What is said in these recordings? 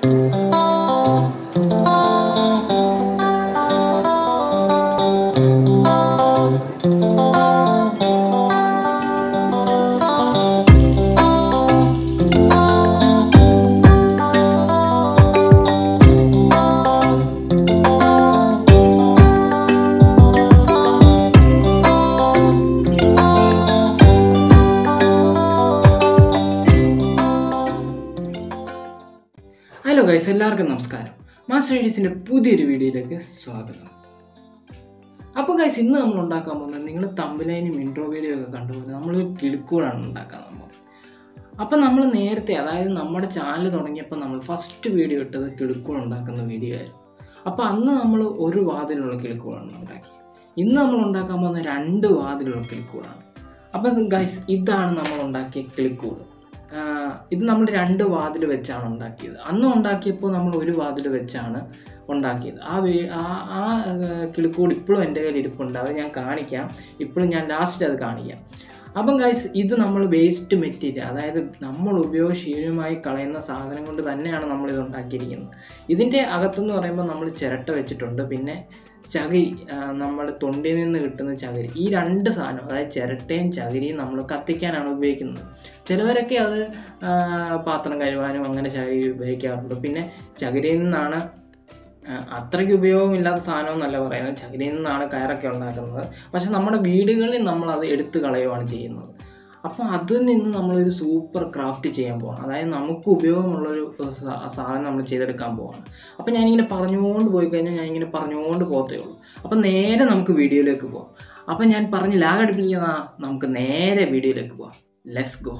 hello guys എല്ലാവർക്കും നമസ്കാരം master ഐഡീസിൻ്റെ പുതിയൊരു വീഡിയോയിലേക്ക് സ്വാഗതം അപ്പോൾ ഗൈസ് ഇന്ന് നമ്മൾ ഉണ്ടാക്കാൻ പോകുന്നത് നിങ്ങൾ തമ്പിലൈനും ഇൻട്രോ വീഡിയോ ഒക്കെ കണ്ടുപോലെ നമ്മൾ കിളിക്കൂടാണ് ഉണ്ടാക്കാൻ നമ്മൾ അപ്പോൾ നമ്മൾ നേരത്തെ അതായത് നമ്മുടെ ചാനൽ തുടങ്ങിയപ്പോൾ നമ്മൾ ഫസ്റ്റ് വീഡിയോ ഇട്ടത് കിളിക്കൂട് ഉണ്ടാക്കുന്ന വീഡിയോ ആയിരുന്നു അപ്പോൾ അന്ന് നമ്മൾ ഒരു വാതിലുള്ള കിളിക്കൂടാണ് ഉണ്ടാക്കി ഇന്ന് നമ്മൾ ഉണ്ടാക്കാൻ പോകുന്ന രണ്ട് വാതിലുള്ള കിളിക്കൂടാണ് അപ്പം ഗൈസ് ഇതാണ് നമ്മൾ ഉണ്ടാക്കിയ കിളിക്കൂട് ആഹ് ഇത് നമ്മൾ രണ്ട് വാതിൽ വെച്ചാണ് ഉണ്ടാക്കിയത് അന്ന് ഉണ്ടാക്കിയപ്പോൾ നമ്മൾ ഒരു വാതിൽ വെച്ചാണ് ഉണ്ടാക്കിയത് ആ വീ ആ ആ ആഹ് കിളിക്കൂട് ഇപ്പോഴും എൻ്റെ കയ്യിൽ ഇരിപ്പുണ്ട് അത് ഞാൻ കാണിക്കാം ഇപ്പോഴും ഞാൻ ലാസ്റ്റ് അത് കാണിക്കാം അപ്പം ഗൈസ് ഇത് നമ്മൾ വേസ്റ്റ് മെറ്റീരിയൽ അതായത് നമ്മൾ ഉപയോഗശീലമായി കളയുന്ന സാധനം കൊണ്ട് തന്നെയാണ് നമ്മൾ ഇത് ഉണ്ടാക്കിയിരിക്കുന്നത് ഇതിൻ്റെ അകത്തെന്ന് പറയുമ്പോൾ നമ്മൾ ചിരട്ട വെച്ചിട്ടുണ്ട് പിന്നെ ചകിരി നമ്മൾ തൊണ്ടിയിൽ നിന്ന് കിട്ടുന്ന ചകിരി ഈ രണ്ട് സാധനം അതായത് ചിരട്ടയും ചകിരിയും നമ്മൾ കത്തിക്കാനാണ് ഉപയോഗിക്കുന്നത് ചിലവരൊക്കെ അത് ആ, പാത്രം കഴുകാനും അങ്ങനെ ചകിരി ഉപയോഗിക്കാറുണ്ട് പിന്നെ ചകിരിയിൽ നിന്നാണ് ആ, അത്രയ്ക്ക് ഉപയോഗമില്ലാത്ത സാധനം എന്നല്ല പറയുന്നത് ചകിരിയിൽ നിന്നാണ് കയറൊക്കെ ഉണ്ടാക്കുന്നത് പക്ഷെ നമ്മുടെ വീടുകളിൽ നമ്മൾ അത് എടുത്തു കളയുകയാണ് ചെയ്യുന്നത് അപ്പോൾ അതിൽ നിന്ന് നമ്മളൊരു സൂപ്പർ ക്രാഫ്റ്റ് ചെയ്യാൻ പോകണം അതായത് നമുക്ക് ഉപയോഗമുള്ളൊരു സാ- സാധനം നമ്മൾ ചെയ്തെടുക്കാൻ പോവാണ് അപ്പോൾ ഞാനിങ്ങനെ പറഞ്ഞുകൊണ്ട് പോയി കഴിഞ്ഞാൽ ഞാനിങ്ങനെ പറഞ്ഞുകൊണ്ട് പോകത്തേ ഉള്ളൂ അപ്പോൾ നേരെ നമുക്ക് വീഡിയോയിലേക്ക് പോകാം അപ്പോൾ ഞാൻ പറഞ്ഞ് ലാഗ് അടുപ്പിക്കുന്ന നമുക്ക് നേരെ വീഡിയോയിലേക്ക് പോകാം ലെറ്റ്സ് ഗോ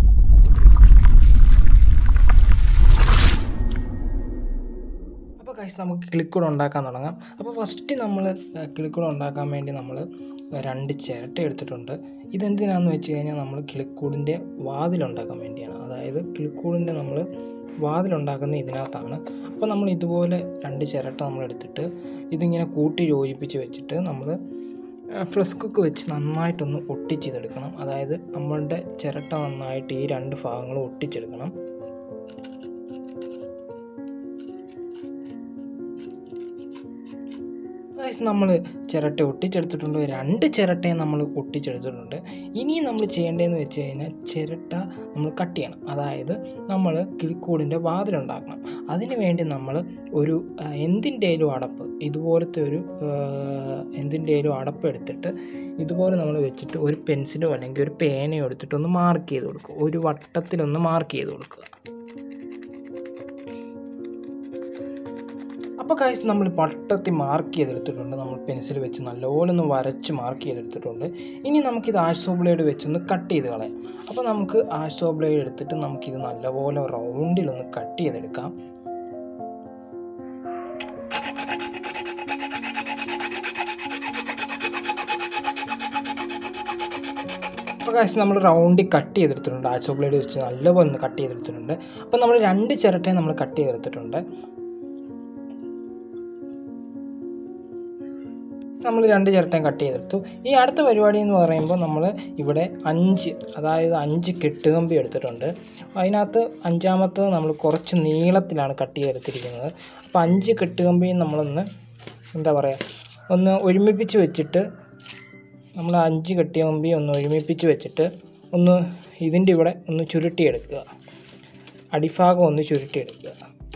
അപ്പോൾ കഴിച്ച് നമുക്ക് കിളിക്കൂട് ഉണ്ടാക്കാൻ തുടങ്ങാം അപ്പോൾ ഫസ്റ്റ് നമ്മൾ കിളിക്കൂട് ഉണ്ടാക്കാൻ വേണ്ടി നമ്മൾ രണ്ട് ചിരട്ട എടുത്തിട്ടുണ്ട് ഇതെന്തിനാണെന്ന് വെച്ച് കഴിഞ്ഞാൽ നമ്മൾ കിളിക്കൂടിൻ്റെ വാതിലുണ്ടാക്കാൻ വേണ്ടിയാണ് അതായത് കിളിക്കൂടിൻ്റെ നമ്മൾ വാതിലുണ്ടാക്കുന്ന ഇതിനകത്താണ് അപ്പോൾ നമ്മൾ ഇതുപോലെ രണ്ട് ചിരട്ട നമ്മൾ എടുത്തിട്ട് ഇതിങ്ങനെ കൂട്ടി യോജിപ്പിച്ച് വെച്ചിട്ട് നമ്മൾ ഫ്ലസ് കുക്ക് വെച്ച് നന്നായിട്ടൊന്ന് ഒട്ടിച്ചെടുക്കണം അതായത് നമ്മളുടെ ചിരട്ട നന്നായിട്ട് ഈ രണ്ട് ഭാഗങ്ങളും ഒട്ടിച്ചെടുക്കണം നമ്മൾ ചിരട്ട ഒട്ടിച്ചെടുത്തിട്ടുണ്ട് രണ്ട് ചിരട്ടയും നമ്മൾ ഒട്ടിച്ചെടുത്തിട്ടുണ്ട് ഇനി നമ്മൾ ചെയ്യേണ്ടതെന്ന് വെച്ച് കഴിഞ്ഞാൽ ചിരട്ട നമ്മൾ കട്ട് ചെയ്യണം അതായത് നമ്മൾ കിളിക്കൂടിൻ്റെ വാതിലുണ്ടാക്കണം അതിന് വേണ്ടി നമ്മൾ ഒരു ആ, എന്തിൻ്റെയും അടപ്പ് ഇതുപോലത്തെ ഒരു ആ, എന്തിൻ്റെയും അടപ്പ് എടുത്തിട്ട് ഇതുപോലെ നമ്മൾ വെച്ചിട്ട് ഒരു പെൻസിലോ അല്ലെങ്കിൽ ഒരു പേനയോ എടുത്തിട്ട് ഒന്ന് മാർക്ക് ചെയ്ത് കൊടുക്കുക ഒരു വട്ടത്തിലൊന്ന് മാർക്ക് ചെയ്ത് കൊടുക്കുക അപ്പോൾ കാഴ്ച നമ്മൾ വട്ടത്തിൽ മാർക്ക് ചെയ്തെടുത്തിട്ടുണ്ട് നമ്മൾ പെൻസിൽ വെച്ച് നല്ലപോലെ ഒന്ന് വരച്ച് മാർക്ക് ചെയ്തെടുത്തിട്ടുണ്ട് ഇനി നമുക്കിത് ആഷോ ബ്ലേഡ് വെച്ചൊന്ന് കട്ട് ചെയ്ത് കളയാം അപ്പോൾ നമുക്ക് ആഷോ ബ്ലേഡ് എടുത്തിട്ട് നമുക്കിത് നല്ലപോലെ റൗണ്ടിലൊന്ന് കട്ട് ചെയ്തെടുക്കാം അപ്പോൾ കാശ് നമ്മൾ റൗണ്ടിൽ കട്ട് ചെയ്തെടുത്തിട്ടുണ്ട് ആഷോ ബ്ലേഡ് വെച്ച് നല്ലപോലെ ഒന്ന് കട്ട് ചെയ്തെടുത്തിട്ടുണ്ട് അപ്പോൾ നമ്മൾ രണ്ട് ചിരട്ടയും നമ്മൾ കട്ട് ചെയ്തെടുത്തിട്ടുണ്ട് നമ്മൾ രണ്ട് ചിരട്ടയും കട്ട് ചെയ്തെടുത്തു ഈ അടുത്ത പരിപാടി എന്ന് പറയുമ്പോൾ നമ്മൾ ഇവിടെ അഞ്ച് അതായത് അഞ്ച് കെട്ടുകമ്പി എടുത്തിട്ടുണ്ട് അതിനകത്ത് അഞ്ചാമത്തത് നമ്മൾ കുറച്ച് നീളത്തിലാണ് കട്ട് ചെയ്തെടുത്തിരിക്കുന്നത് അപ്പോൾ അഞ്ച് കെട്ടുകമ്പിയും നമ്മളൊന്ന് എന്താ പറയുക ഒന്ന് ഒരുമിപ്പിച്ച് വെച്ചിട്ട് നമ്മൾ അഞ്ച് കെട്ടുകമ്പി ഒന്ന് ഒരുമിപ്പിച്ച് വെച്ചിട്ട് ഒന്ന് ഇതിൻ്റെ ഇവിടെ ഒന്ന് ചുരുട്ടിയെടുക്കുക അടിഭാഗം ഒന്ന് ചുരുട്ടിയെടുക്കുക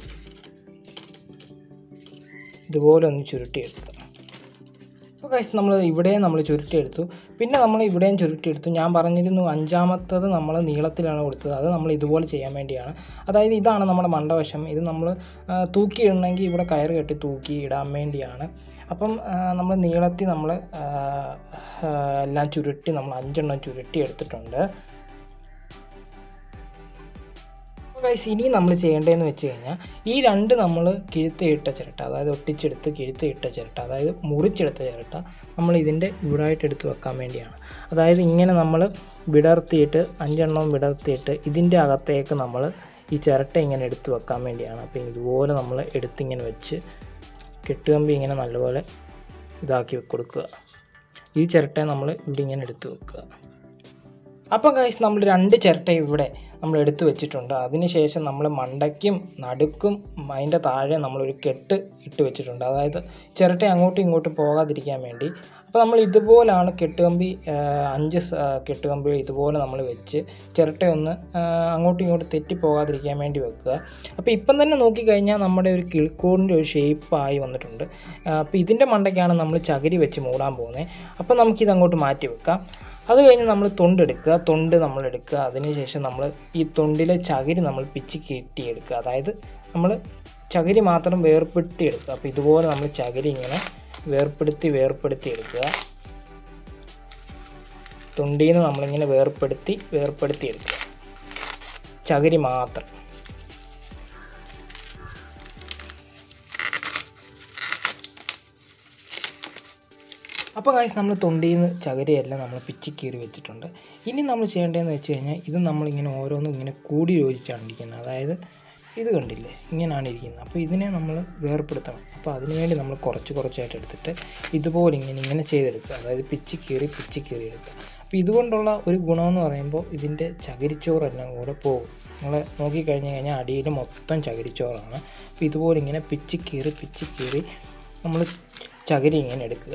ഇതുപോലെ ഒന്ന് ചുരുട്ടിയെടുക്കുക അപ്പോൾ കഴിച്ച് നമ്മൾ ഇവിടെയും നമ്മൾ ചുരുട്ടിയെടുത്തു പിന്നെ നമ്മൾ ഇവിടെയും ചുരുട്ടിയെടുത്തു ഞാൻ പറഞ്ഞിരുന്നു അഞ്ചാമത്തത് നമ്മൾ നീളത്തിലാണ് കൊടുത്തത് അത് നമ്മൾ ഇതുപോലെ ചെയ്യാൻ വേണ്ടിയാണ് അതായത് ഇതാണ് നമ്മുടെ മണ്ടവശം ഇത് നമ്മൾ ആ, തൂക്കി ഇടണമെങ്കിൽ ഇവിടെ കയറ് കെട്ടി തൂക്കി ഇടാൻ വേണ്ടിയാണ് അപ്പം ആ, നമ്മൾ നീളത്തിൽ നമ്മൾ ആ, ആ, എല്ലാം ചുരുട്ടി നമ്മൾ അഞ്ചെണ്ണം ചുരുട്ടി എടുത്തിട്ടുണ്ട് അപ്പോൾ ഗൈസ് ഇനി നമ്മൾ ചെയ്യേണ്ടതെന്ന് വെച്ച് കഴിഞ്ഞാൽ ഈ രണ്ട് നമ്മൾ കിഴുത്തിയിട്ട ചിരട്ട അതായത് ഒട്ടിച്ചെടുത്ത് കിഴുത്തിയിട്ട ചിരട്ട അതായത് മുറിച്ചെടുത്ത ചിരട്ട നമ്മൾ ഇതിൻ്റെ ഇവിടായിട്ട് എടുത്ത് വെക്കാൻ വേണ്ടിയാണ് അതായത് ഇങ്ങനെ നമ്മൾ വിടർത്തിയിട്ട് അഞ്ചെണ്ണം വിടർത്തിയിട്ട് ഇതിൻ്റെ അകത്തേക്ക് നമ്മൾ ഈ ചിരട്ട ഇങ്ങനെ എടുത്ത് വെക്കാൻ വേണ്ടിയാണ് അപ്പോൾ ഇതുപോലെ നമ്മൾ എടുത്തിങ്ങനെ വെച്ച് കെട്ടുകമ്പി ഇങ്ങനെ നല്ലപോലെ ഇതാക്കി കൊടുക്കുക ഈ ചിരട്ടയെ നമ്മൾ ഇവിടെ ഇങ്ങനെ എടുത്ത് വെക്കുക അപ്പം കാശ് നമ്മൾ രണ്ട് ചിരട്ട ഇവിടെ നമ്മൾ എടുത്തു വെച്ചിട്ടുണ്ട് അതിനുശേഷം നമ്മൾ മണ്ടയ്ക്കും നടുക്കും അതിൻ്റെ താഴെ നമ്മളൊരു കെട്ട് ഇട്ട് വെച്ചിട്ടുണ്ട് അതായത് ചിരട്ട അങ്ങോട്ടും ഇങ്ങോട്ടും പോകാതിരിക്കാൻ വേണ്ടി അപ്പോൾ നമ്മൾ ഇതുപോലാണ് കെട്ടുകമ്പി ആ, അഞ്ച് സ- ആ, കെട്ടുകമ്പി ഇതുപോലെ നമ്മൾ വെച്ച് ചിരട്ടയൊന്ന് ആ, അങ്ങോട്ടും ഇങ്ങോട്ടും തെറ്റിപ്പോകാതിരിക്കാൻ വേണ്ടി വെക്കുക അപ്പോൾ ഇപ്പം തന്നെ നോക്കിക്കഴിഞ്ഞാൽ നമ്മുടെ ഒരു കിളിക്കൂടിൻ്റെ ഒരു ഷേപ്പായി വന്നിട്ടുണ്ട് ആ, അപ്പോൾ ഇതിൻ്റെ മണ്ടയ്ക്കാണ് നമ്മൾ ചകിരി വെച്ച് മൂടാൻ പോകുന്നത് അപ്പോൾ നമുക്കിത് അങ്ങോട്ട് മാറ്റി വെക്കാം അത് കഴിഞ്ഞ് നമ്മൾ തൊണ്ടെടുക്കുക തൊണ്ട് നമ്മൾ എടുക്കുക അതിനുശേഷം നമ്മൾ ഈ തൊണ്ടിലെ ചകിരി നമ്മൾ പിച്ച് കെട്ടിയെടുക്കുക അതായത് നമ്മൾ ചകിരി മാത്രം വേർപ്പെടുത്തി എടുക്കുക അപ്പോൾ ഇതുപോലെ നമ്മൾ ചകിരി ഇങ്ങനെ വേർപ്പെടുത്തി വേർപ്പെടുത്തി എടുക്കുക തൊണ്ടിയിൽ നിന്ന് നമ്മളിങ്ങനെ വേർപ്പെടുത്തി വേർപ്പെടുത്തി എടുക്കുക ചകിരി മാത്രം അപ്പോൾ കാശ് നമ്മൾ തൊണ്ടിയിൽ നിന്ന് ചകിരിയെല്ലാം നമ്മൾ പിച്ചി കീറി വെച്ചിട്ടുണ്ട് ഇനി നമ്മൾ ചെയ്യേണ്ടതെന്ന് വെച്ച് കഴിഞ്ഞാൽ ഇത് നമ്മളിങ്ങനെ ഓരോന്നും ഇങ്ങനെ കൂടി യോജിച്ചാണ് ഇരിക്കുന്നത് അതായത് ഇത് കണ്ടില്ലേ ഇങ്ങനെയാണ് ഇരിക്കുന്നത് അപ്പോൾ ഇതിനെ നമ്മൾ വേർപ്പെടുത്തണം അപ്പോൾ അതിനുവേണ്ടി നമ്മൾ കുറച്ച് കുറച്ചായിട്ട് എടുത്തിട്ട് ഇതുപോലെ ഇങ്ങനെ ഇങ്ങനെ ചെയ്തെടുക്കുക അതായത് പിച്ചി കീറി പിച്ചി കീറി എടുക്കുക അപ്പോൾ ഇതുകൊണ്ടുള്ള ഒരു ഗുണമെന്ന് പറയുമ്പോൾ ഇതിൻ്റെ ചകിരിച്ചോറെല്ലാം കൂടെ പോകും നിങ്ങൾ നോക്കിക്കഴിഞ്ഞ് കഴിഞ്ഞാൽ അടിയിൽ മൊത്തം ചകിരിച്ചോറാണ് അപ്പോൾ ഇതുപോലെ ഇങ്ങനെ പിച്ചി കീറി പിച്ചി കീറി നമ്മൾ ചകിരി ഇങ്ങനെ എടുക്കുക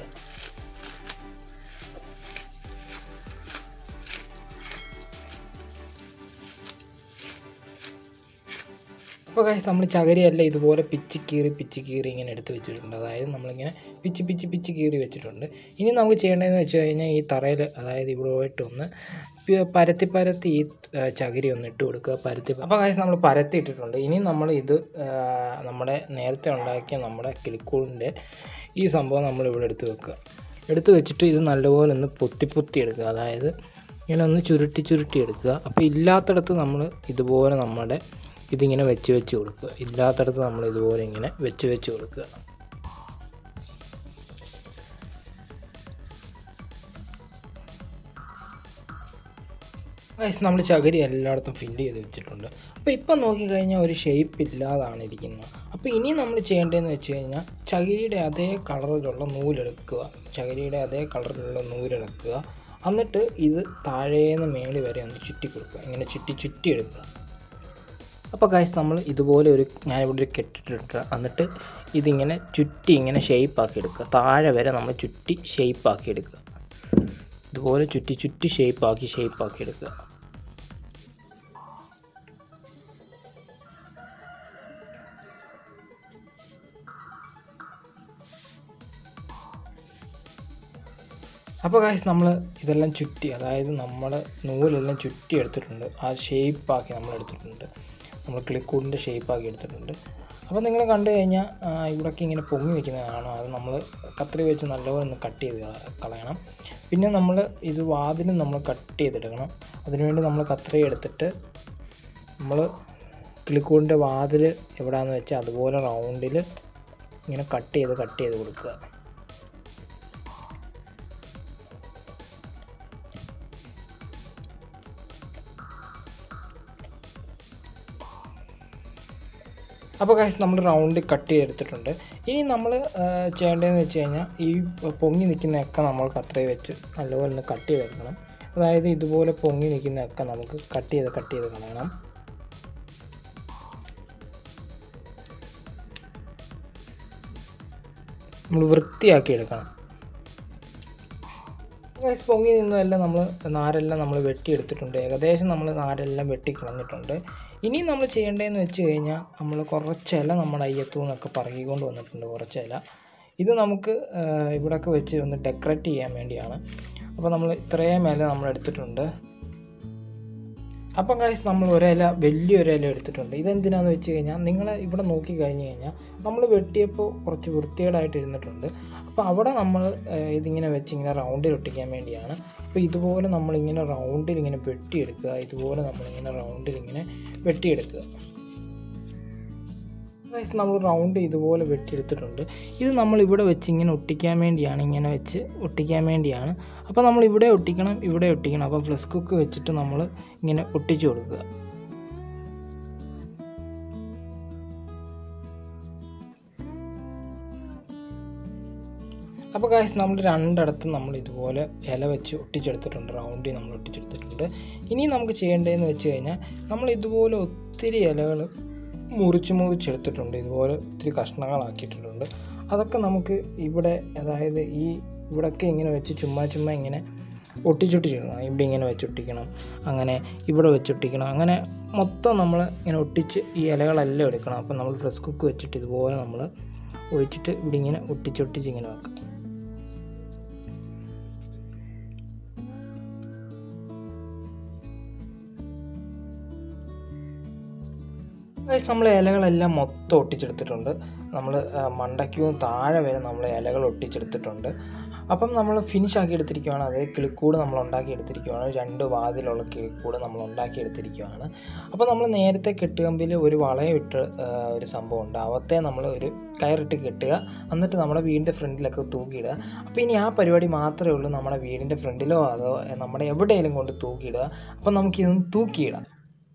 അപ്പോൾ കാശ് നമ്മൾ ചകിരിയെല്ലാം ഇതുപോലെ പിച്ച് കീറി പിച്ച് കീറി ഇങ്ങനെ എടുത്ത് വെച്ചിട്ടുണ്ട് അതായത് നമ്മളിങ്ങനെ പിച്ച് പിച്ച് പിച്ച് കീറി വെച്ചിട്ടുണ്ട് ഇനി നമുക്ക് ചെയ്യേണ്ടതെന്ന് വെച്ച് കഴിഞ്ഞാൽ ഈ തറയിൽ അതായത് ഇവിടെ പോയിട്ടൊന്ന് പി- പരത്തി പരത്തി ഈ ആ, ചകിരി ഒന്ന് ഇട്ട് കൊടുക്കുക പരത്തി അപ്പോൾ കാശ് നമ്മൾ പരത്തി ഇട്ടിട്ടുണ്ട് ഇനി നമ്മൾ ഇത് ആ, നമ്മുടെ നേരത്തെ ഉണ്ടാക്കിയ നമ്മുടെ കിളിക്കൂടിൻ്റെ ഈ സംഭവം നമ്മൾ ഇവിടെ എടുത്ത് വെക്കുക എടുത്ത് വെച്ചിട്ട് ഇത് നല്ലപോലെ ഒന്ന് പൊത്തി പൊത്തി എടുക്കുക അതായത് ഇങ്ങനെ ഒന്ന് ചുരുട്ടി ചുരുട്ടി എടുക്കുക അപ്പോൾ ഇല്ലാത്തടത്ത് നമ്മൾ ഇതുപോലെ നമ്മുടെ ഇതിങ്ങനെ വെച്ച് വെച്ച് കൊടുക്കുക ഇല്ലാത്തടത്ത് നമ്മൾ ഇതുപോലെ ഇങ്ങനെ വെച്ച് വെച്ച് കൊടുക്കുക ഗൈസ് നമ്മൾ ചകിരി എല്ലായിടത്തും ഫില്ല് ചെയ്ത് വെച്ചിട്ടുണ്ട് അപ്പോൾ ഇപ്പം നോക്കിക്കഴിഞ്ഞാൽ ഒരു ഷേപ്പ് ഇല്ലാതാണ് ഇരിക്കുന്നത് അപ്പോൾ ഇനി നമ്മൾ ചെയ്യേണ്ടതെന്ന് വെച്ച് കഴിഞ്ഞാൽ ചകിരിയുടെ അതേ കളറിലുള്ള നൂലെടുക്കുക ചകിരിയുടെ അതേ കളറിലുള്ള നൂലെടുക്കുക എന്നിട്ട് ഇത് താഴേന്ന് മേളി വരെ ഒന്ന് ചുറ്റി കൊടുക്കുക ഇങ്ങനെ ചുറ്റി ചുറ്റി എടുക്കുക അപ്പോൾ ഗൈസ് നമ്മൾ ഇതുപോലെ ഒരു ഞാനിവിടെ ഒരു കെട്ടിട്ടിട്ട് എന്നിട്ട് ഇതിങ്ങനെ ചുറ്റി ഇങ്ങനെ ഷേപ്പാക്കി എടുക്കുക താഴെ വരെ നമ്മൾ ചുറ്റി ഷേപ്പാക്കി എടുക്കുക ഇതുപോലെ ചുറ്റി ചുറ്റി ഷേപ്പാക്കി ഷേപ്പാക്കി എടുക്കുക അപ്പോൾ കാശ് നമ്മൾ ഇതെല്ലാം ചുറ്റി അതായത് നമ്മൾ നൂലെല്ലാം ചുറ്റി എടുത്തിട്ടുണ്ട് ആ ഷേപ്പാക്കി നമ്മൾ എടുത്തിട്ടുണ്ട് നമ്മൾ ക്ലിക്കൂടിൻ്റെ ഷേപ്പാക്കി എടുത്തിട്ടുണ്ട് അപ്പോൾ നിങ്ങൾ കണ്ടു കഴിഞ്ഞാൽ ആ, ഇവിടൊക്കെ ഇങ്ങനെ പൊങ്ങി നിൽക്കുന്നത് കാണാം അത് നമ്മൾ കത്രി വെച്ച് നല്ലപോലെ ഒന്ന് കട്ട് ചെയ്ത് കള- കളയണം പിന്നെ നമ്മൾ ഇത് വാതിലും നമ്മൾ കട്ട് ചെയ്തെടുക്കണം അതിനുവേണ്ടി നമ്മൾ കത്രി എടുത്തിട്ട് നമ്മൾ കിളിക്കൂടിൻ്റെ വാതിൽ എവിടെയാണെന്ന് വെച്ചാൽ അതുപോലെ റൗണ്ടിൽ ഇങ്ങനെ കട്ട് ചെയ്ത് കട്ട് ചെയ്ത് കൊടുക്കുക അപ്പോൾ കാശ് നമ്മൾ റൗണ്ട് കട്ട് ചെയ്തെടുത്തിട്ടുണ്ട് ഇനി നമ്മൾ ചെയ്യേണ്ടതെന്ന് വെച്ച് കഴിഞ്ഞാൽ ഈ പൊങ്ങി നിൽക്കുന്നതൊക്കെ നമ്മൾ കത്രയിൽ വെച്ച് നല്ലപോലെ ഒന്ന് കട്ട് ചെയ്തെടുക്കണം അതായത് ഇതുപോലെ പൊങ്ങി നിൽക്കുന്നതൊക്കെ നമുക്ക് കട്ട് ചെയ്ത് കട്ട് ചെയ്ത് കളയണം നമ്മൾ വൃത്തിയാക്കി എടുക്കണം ഗൈസ് പൊങ്ങി നിന്നതെല്ലാം നമ്മൾ നാരെല്ലാം നമ്മൾ വെട്ടിയെടുത്തിട്ടുണ്ട് ഏകദേശം നമ്മൾ നാരെല്ലാം വെട്ടി കളഞ്ഞിട്ടുണ്ട് ഇനി നമ്മൾ ചെയ്യേണ്ടതെന്ന് വെച്ച് കഴിഞ്ഞാൽ നമ്മൾ കുറച്ച് ഇല നമ്മുടെ അയ്യത്തു നിന്നൊക്കെ പറകിക്കൊണ്ട് വന്നിട്ടുണ്ട് കുറച്ച് ഇല ഇത് നമുക്ക് ആഹ്, ഇവിടെയൊക്കെ വെച്ച് ഒന്ന് ഡെക്കറേറ്റ് ചെയ്യാൻ വേണ്ടിയാണ് അപ്പോൾ നമ്മൾ ഇത്രയും ഇല നമ്മൾ എടുത്തിട്ടുണ്ട് അപ്പം കാശ് നമ്മൾ ഒരില വലിയൊരു ഇല എടുത്തിട്ടുണ്ട് ഇതെന്തിനാന്ന് വെച്ച് കഴിഞ്ഞാൽ നിങ്ങൾ ഇവിടെ നോക്കി കഴിഞ്ഞ് കഴിഞ്ഞാൽ നമ്മൾ വെട്ടിയപ്പോൾ കുറച്ച് വൃത്തികേടായിട്ട് ഇരുന്നിട്ടുണ്ട് അപ്പോൾ അവിടെ നമ്മൾ ഏഹ്, ഇതിങ്ങനെ വെച്ച് ഇങ്ങനെ റൗണ്ടിൽ ഒട്ടിക്കാൻ വേണ്ടിയാണ് അപ്പോൾ ഇതുപോലെ നമ്മളിങ്ങനെ റൗണ്ടിൽ ഇങ്ങനെ വെട്ടിയെടുക്കുക ഇതുപോലെ നമ്മളിങ്ങനെ റൗണ്ടിൽ ഇങ്ങനെ വെട്ടിയെടുക്കുക ഗൈസ് നമ്മൾ റൗണ്ട് ഇതുപോലെ വെട്ടിയെടുത്തിട്ടുണ്ട് ഇത് നമ്മൾ ഇവിടെ വെച്ച് ഇങ്ങനെ ഒട്ടിക്കാൻ വേണ്ടിയാണ് ഇങ്ങനെ വെച്ച് ഒട്ടിക്കാൻ വേണ്ടിയാണ് അപ്പോൾ നമ്മൾ ഇവിടെ ഒട്ടിക്കണം ഇവിടെ ഒട്ടിക്കണം അപ്പോൾ ഫ്ലസ് കുക്ക് വെച്ചിട്ട് നമ്മൾ ഇങ്ങനെ ഒട്ടിച്ചു കൊടുക്കുക അപ്പോൾ കാശ് നമ്മൾ രണ്ടിടത്തും നമ്മൾ ഇതുപോലെ ഇല വെച്ച് ഒട്ടിച്ചെടുത്തിട്ടുണ്ട് റൗണ്ടിൽ നമ്മൾ ഒട്ടിച്ചെടുത്തിട്ടുണ്ട് ഇനി നമുക്ക് ചെയ്യേണ്ടതെന്ന് വെച്ച് കഴിഞ്ഞാൽ നമ്മൾ ഇതുപോലെ ഒത്തിരി ഇലകൾ മുറിച്ച് മുറിച്ചെടുത്തിട്ടുണ്ട് ഇതുപോലെ ഒത്തിരി കഷ്ണങ്ങളാക്കിയിട്ടുണ്ട് അതൊക്കെ നമുക്ക് ഇവിടെ അതായത് ഈ ഇവിടെയൊക്കെ ഇങ്ങനെ വെച്ച് ചുമ്മാ ചുമ്മാ ഇങ്ങനെ ഒട്ടിച്ചൊട്ടിച്ചിടണം ഇവിടെ ഇങ്ങനെ വെച്ചൊട്ടിക്കണം അങ്ങനെ ഇവിടെ വെച്ചൊട്ടിക്കണം അങ്ങനെ മൊത്തം നമ്മൾ ഇങ്ങനെ ഒട്ടിച്ച് ഈ ഇലകളെല്ലാം എടുക്കണം അപ്പം നമ്മൾ പ്രസ് കുക്ക് വെച്ചിട്ട് ഇതുപോലെ നമ്മൾ ഒഴിച്ചിട്ട് ഇവിടെ ഇങ്ങനെ ഒട്ടിച്ചൊട്ടിച്ച് ഇങ്ങനെ വെക്കാം ഗൈസ് നമ്മൾ ഇലകളെല്ലാം മൊത്തം ഒട്ടിച്ചെടുത്തിട്ടുണ്ട് നമ്മൾ മണ്ടയ്ക്കും താഴെ വരെ നമ്മൾ ഇലകൾ ഒട്ടിച്ചെടുത്തിട്ടുണ്ട് അപ്പം നമ്മൾ ഫിനിഷ് ആക്കി എടുത്തിരിക്കുകയാണ് അതേ കിളിക്കൂട് നമ്മൾ ഉണ്ടാക്കി എടുത്തിരിക്കുകയാണ് രണ്ട് വാതിലുള്ള കിളിക്കൂട് നമ്മൾ ഉണ്ടാക്കി എടുത്തിരിക്കുകയാണ് അപ്പോൾ നമ്മൾ നേരത്തെ കെട്ടുകമ്പിൽ ഒരു വളയം ഇട്ട് ആ, ഒരു സംഭവം ഉണ്ട് അവത്തെ നമ്മൾ ഒരു കയറിട്ട് കെട്ടുക എന്നിട്ട് നമ്മുടെ വീടിൻ്റെ ഫ്രണ്ടിലൊക്കെ തൂക്കിയിടുക അപ്പോൾ ഇനി ആ പരിപാടി മാത്രമേ ഉള്ളൂ നമ്മുടെ വീടിൻ്റെ ഫ്രണ്ടിലോ അതോ നമ്മുടെ എവിടെയെങ്കിലും കൊണ്ട് തൂക്കിയിടുക അപ്പം നമുക്കിതൊന്ന് തൂക്കിയിടാം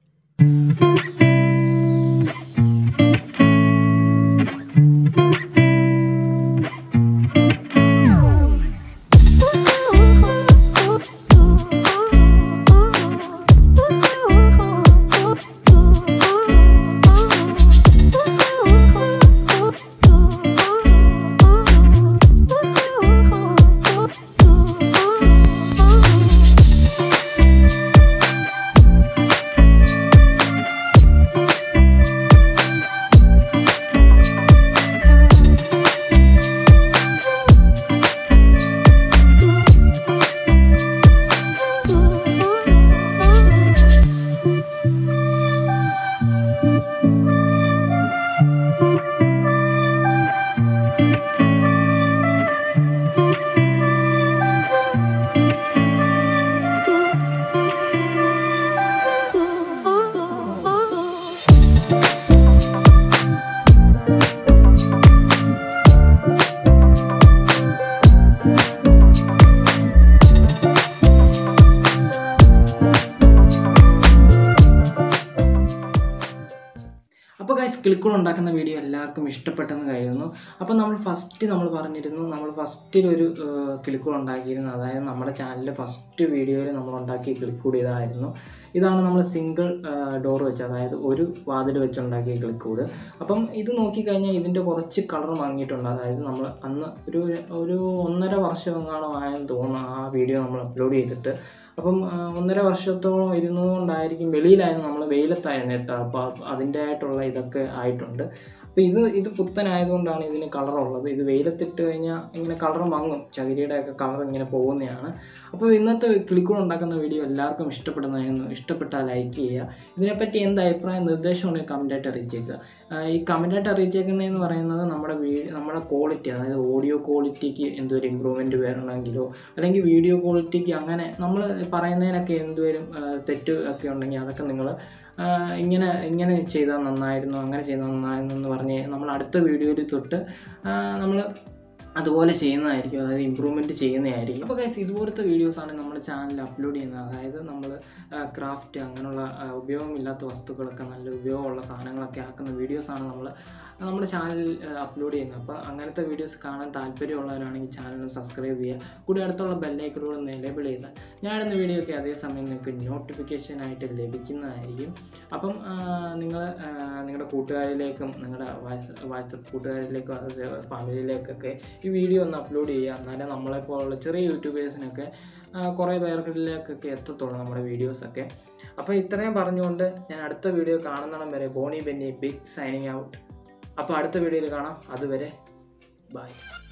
അപ്പോൾ ഗൈസ് കിളിക്കൂട് ഉണ്ടാക്കുന്ന വീഡിയോ എല്ലാവർക്കും ഇഷ്ടപ്പെട്ടെന്ന് കരുതുന്നു അപ്പോൾ നമ്മൾ ഫസ്റ്റ് നമ്മൾ പറഞ്ഞിരുന്നു നമ്മൾ ഫസ്റ്റിലൊരു കിളിക്കൂട് ഉണ്ടാക്കിയിരുന്നു അതായത് നമ്മുടെ ചാനലിലെ ഫസ്റ്റ് വീഡിയോയിൽ നമ്മൾ ഉണ്ടാക്കിയ കിളിക്കൂട് ഇതായിരുന്നു ഇതാണ് നമ്മൾ സിംഗിൾ ഡോർ വെച്ച് അതായത് ഒരു വാതിൽ വെച്ചുണ്ടാക്കിയ കിളിക്കൂട് അപ്പം ഇത് നോക്കിക്കഴിഞ്ഞാൽ ഇതിൻ്റെ കുറച്ച് കളർ വാങ്ങിയിട്ടുണ്ട് അതായത് നമ്മൾ അന്ന് ഒരു ഒരു ഒന്നര വർഷം എങ്ങാണോ ആയെന്ന് തോന്നുന്നു ആ വീഡിയോ നമ്മൾ അപ്ലോഡ് ചെയ്തിട്ട് അപ്പം ആ, ഒന്നര വർഷത്തോളം ഇരുന്നതുകൊണ്ടായിരിക്കും വെളിയിലായിരുന്നു നമ്മൾ വെയിലത്തായിരുന്നു ഇട്ട അപ്പോൾ അതിൻ്റെ ആയിട്ടുള്ള ഇതൊക്കെ ആയിട്ടുണ്ട് അപ്പോൾ ഇത് ഇത് പുത്തനായതുകൊണ്ടാണ് ഇതിന് കളർ ഉള്ളത് ഇത് വെയിലത്തിട്ട് കഴിഞ്ഞാൽ ഇങ്ങനെ കളർ മങ്ങും ചകിരിയുടെ ഒക്കെ കളർ ഇങ്ങനെ പോകുന്നതാണ് അപ്പോൾ ഇന്നത്തെ കിളിക്കൂട് ഉണ്ടാക്കുന്ന വീഡിയോ എല്ലാവർക്കും ഇഷ്ടപ്പെടുന്നതായിരുന്നു ഇഷ്ടപ്പെട്ടാൽ ലൈക്ക് ചെയ്യുക ഇതിനെപ്പറ്റി എന്ത് അഭിപ്രായം നിർദ്ദേശമുണ്ടെങ്കിൽ കമൻറ്റായിട്ട് അറിയിച്ചേക്കുക ആ, ഈ കമൻറ്റായിട്ട് അറിയിച്ചേക്കുന്നതെന്ന് പറയുന്നത് നമ്മുടെ വീ നമ്മുടെ ക്വാളിറ്റി അതായത് ഓഡിയോ ക്വാളിറ്റിക്ക് എന്തൊരു ഇമ്പ്രൂവ്മെൻറ്റ് വരണമെങ്കിലോ അല്ലെങ്കിൽ വീഡിയോ ക്വാളിറ്റിക്ക് അങ്ങനെ നമ്മൾ പറയുന്നതിനൊക്കെ എന്തുവരും തെറ്റ് ഒക്കെ ഉണ്ടെങ്കിൽ അതൊക്കെ നിങ്ങൾ ഇങ്ങനെ ഇങ്ങനെ ചെയ്താൽ നന്നായിരുന്നു അങ്ങനെ ചെയ്താൽ നന്നായിരുന്നു എന്ന് പറഞ്ഞ് നമ്മൾ അടുത്ത വീഡിയോയിൽ തൊട്ട് നമ്മൾ അതുപോലെ ചെയ്യുന്നതായിരിക്കും അതായത് ഇമ്പ്രൂവ്മെൻറ്റ് ചെയ്യുന്നതായിരിക്കും അപ്പോൾ ഗൈസ് ഇതുപോലത്തെ വീഡിയോസാണ് നമ്മുടെ ചാനലിൽ അപ്ലോഡ് ചെയ്യുന്നത് അതായത് നമ്മൾ ക്രാഫ്റ്റ് അങ്ങനെയുള്ള ആ, ഉപയോഗമില്ലാത്ത വസ്തുക്കളൊക്കെ നല്ല ഉപയോഗമുള്ള സാധനങ്ങളൊക്കെ ആക്കുന്ന വീഡിയോസാണ് നമ്മൾ നമ്മുടെ ചാനലിൽ അപ്ലോഡ് ചെയ്യുന്നത് അപ്പോൾ അങ്ങനത്തെ വീഡിയോസ് കാണാൻ താല്പര്യമുള്ളവരാണെങ്കിൽ ചാനൽ സബ്സ്ക്രൈബ് ചെയ്യുക കൂടി അടുത്തുള്ള ബെല്ലൈക്കനോട് ഒന്ന് എനേബിൾ ചെയ്താൽ ഞാനിടുന്ന വീഡിയോ ഒക്കെ അതേസമയം നിങ്ങൾക്ക് നോട്ടിഫിക്കേഷൻ ആയിട്ട് ലഭിക്കുന്നതായിരിക്കും അപ്പം നിങ്ങൾ നിങ്ങളുടെ കൂട്ടുകാരിലേക്കും നിങ്ങളുടെ വാട്സ് വാട്സപ്പ് കൂട്ടുകാരിലേക്കും അത് ഫാമിലിയിലേക്കൊക്കെ ഈ വീഡിയോ ഒന്ന് അപ്ലോഡ് ചെയ്യുക എന്നാലേ നമ്മളെപ്പോലുള്ള ചെറിയ യൂട്യൂബേഴ്സിനൊക്കെ ആ, കുറേ പേർക്കിലേക്കൊക്കെ എത്തത്തുള്ളൂ നമ്മുടെ വീഡിയോസൊക്കെ അപ്പോൾ ഇത്രയും പറഞ്ഞുകൊണ്ട് ഞാൻ അടുത്ത വീഡിയോ കാണുന്നിടം വരെ Bony Benny big signing out അപ്പോൾ അടുത്ത വീഡിയോയിൽ കാണാം അതുവരെ ബൈ